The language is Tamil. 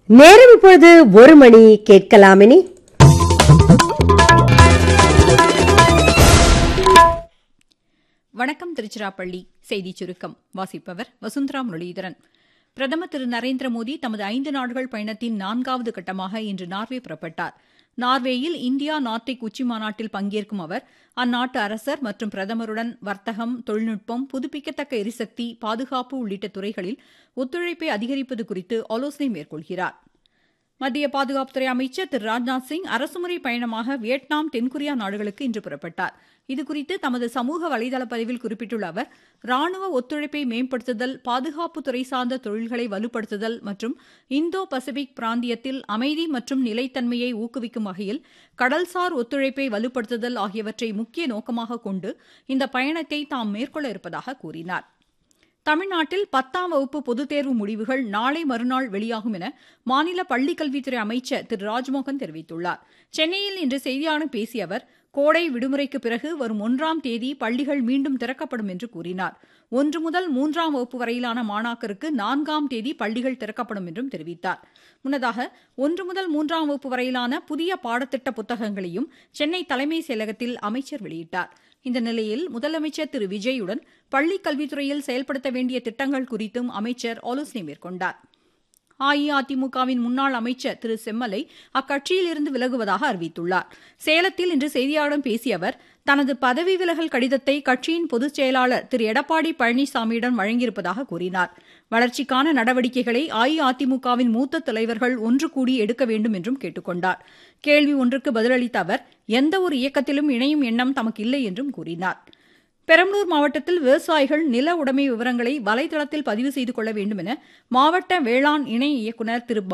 நேரம் இப்பொழுது ஒரு மணி கேட்கலாமினி வணக்கம் திருச்சிராப்பள்ளி செய்திச் சுருக்கம் வாசிப்பவர் வசுந்தரா முரளிதரன் பிரதமர் திரு நரேந்திர மோடி தமது ஐந்து நாடுகள் பயணத்தின் நான்காவது கட்டமாக இன்று நார்வே புறப்பட்டார் நார்வேயில் இந்தியா நார்டிக் உச்சி மாநாட்டில் பங்கேற்கும் அவர் அந்நாட்டு அரசர் மற்றும் பிரதமருடன் வர்த்தகம் தொழில்நுட்பம் புதுப்பிக்கத்தக்க எரிசக்தி பாதுகாப்பு உள்ளிட்ட துறைகளில் ஒத்துழைப்பை அதிகரிப்பது குறித்து ஆலோசனை மேற்கொள்கிறார் மத்திய பாதுகாப்புத்துறை அமைச்சர் திரு ராஜ்நாத் சிங் அரசுமுறை பயணமாக வியட்நாம் தென்கொரியா நாடுகளுக்கு இன்று புறப்பட்டார் இதுகுறித்து தமது சமூக வலைதள பதிவில் குறிப்பிட்டுள்ள அவர் ராணுவ ஒத்துழைப்பை மேம்படுத்துதல் பாதுகாப்புத்துறை சார்ந்த தொழில்களை வலுப்படுத்துதல் மற்றும் இந்தோ பசிபிக் பிராந்தியத்தில் அமைதி மற்றும் நிலைத்தன்மையை ஊக்குவிக்கும் வகையில் கடல்சார் ஒத்துழைப்பை வலுப்படுத்துதல் ஆகியவற்றை முக்கிய நோக்கமாக கொண்டு இந்த பயணத்தை தாம் மேற்கொள்ள இருப்பதாக கூறினார் தமிழ்நாட்டில் பத்தாம் வகுப்பு பொதுத் தேர்வு முடிவுகள் நாளை மறுநாள் வெளியாகும் என மாநில பள்ளிக்கல்வித்துறை அமைச்சர் திரு ராஜ்மோகன் தெரிவித்துள்ளார் சென்னையில் இன்று செய்தியாளர்களிடம் பேசிய அவர் கோடை விடுமுறைக்கு பிறகு வரும் ஒன்றாம் தேதி பள்ளிகள் மீண்டும் திறக்கப்படும் என்று கூறினார் ஒன்று முதல் மூன்றாம் வகுப்பு வரையிலான மாணாக்கருக்கு நான்காம் தேதி பள்ளிகள் திறக்கப்படும் என்றும் தெரிவித்தார் முன்னதாக ஒன்று முதல் மூன்றாம் வகுப்பு வரையிலான புதிய பாடத்திட்ட புத்தகங்களையும் சென்னை தலைமைச் செயலகத்தில் அமைச்சர் வெளியிட்டார் இந்த நிலையில் முதலமைச்சர் திரு விஜயுடன் பள்ளிக் கல்வித்துறையில் செயல்படுத்த வேண்டிய திட்டங்கள் குறித்தும் அமைச்சர் ஆலோசனை மேற்கொண்டார் அஇஅதிமுகவின் முன்னாள் அமைச்சர் திரு செம்மலை அக்கட்சியிலிருந்து விலகுவதாக அறிவித்துள்ளார் சேலத்தில் இன்று செய்தியாளர்களிடம் பேசிய அவர் தனது பதவி விலகல் கடிதத்தை கட்சியின் பொதுச் செயலாளர் திரு எடப்பாடி பழனிசாமியிடம் வழங்கியிருப்பதாக கூறினார் வளர்ச்சிக்கான நடவடிக்கைகளை அஇஅதிமுகவின் மூத்த தலைவர்கள் ஒன்று கூடி எடுக்க வேண்டும் என்றும் கேட்டுக் கொண்டார் கேள்வி ஒன்றுக்கு பதிலளித்த அவர் எந்த ஒரு இயக்கத்திலும் இணையும் எண்ணம் தமக்கு இல்லை என்றும் கூறினார் பெரம்பலூர் மாவட்டத்தில் விவசாயிகள் நில உடைமை விவரங்களை வலைதளத்தில் பதிவு செய்து கொள்ள வேண்டும் என மாவட்ட வேளாண் இணை இயக்குநர் திரு